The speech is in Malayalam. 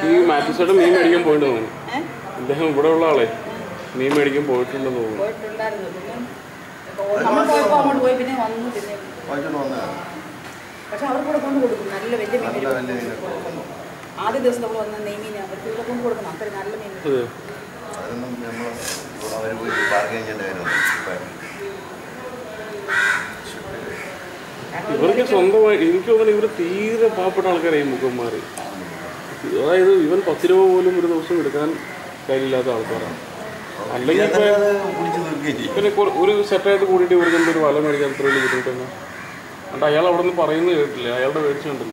ഈ മാറ്റിസോടെ മീൻ മേടിക്കാൻ പോയിട്ട് തോന്നുന്നു ഏഹ് ഇദ്ദേഹം ഇവിടെ ഉള്ള ആളെ മീൻ മേടിക്കാൻ പോയിട്ടുണ്ടെന്ന് തോന്നുന്നു പോയിട്ടുണ്ടായിരുന്നു പിന്നെ നമ്മൾ പോയപ്പോൾ അങ്ങോട്ട് പോയി പിന്നെ വന്നു പിന്നെ വാങ്ങിച്ചോണ്ട് വന്നതാണ് പക്ഷെ അവർ കൂടെ കൊണ്ട് കൊടുക്കും നല്ല വലിയ മീൻ നല്ല വലിയ മീനൊക്കെ കൊടുക്കുന്നു. ആദ്യ ദിവസം നമ്മൾ വന്ന നെയ്മീൻ അവർക്ക് ഇവിടെ കൊണ്ട് കൊടുക്കണം അത്ര നല്ല മീൻ അതെ അതിനൊന്നും നമ്മൾ ഇവിടെ അവർ പോയി ബാർഗൈൻ ചെയ്യേണ്ട കാര്യമൊന്നും ഇപ്പം ഇവർക്ക് സ്വന്തമായി എനിക്ക് തോന്നുന്നു ഇവർ തീരെ പാവപ്പെട്ട ആൾക്കാരായി മുഖന്മാർ അതായത് ഇവൻ പത്ത് രൂപ പോലും ഒരു ദിവസം എടുക്കാൻ കയ്യിലില്ലാത്ത ആൾക്കാരാണ് അല്ലെങ്കിൽ ഇപ്പൊ അത് കുടിച്ച് തീർക്കുകയും ചെയ്യും പിന്നെ കുറ- ഒരു സെറ്റായിട്ട് കൂടിയിട്ട് ഇവർക്ക് എന്തൊരു വല മേടിക്കാൻ അത്ര വലിയ ബുദ്ധിമുട്ടല്ല എന്നിട്ട് അയാൾ അവിടെ നിന്ന് പറയുന്നത് കേട്ടില്ല അയാളുടെ മേടിച്ചുണ്ടല്ലോ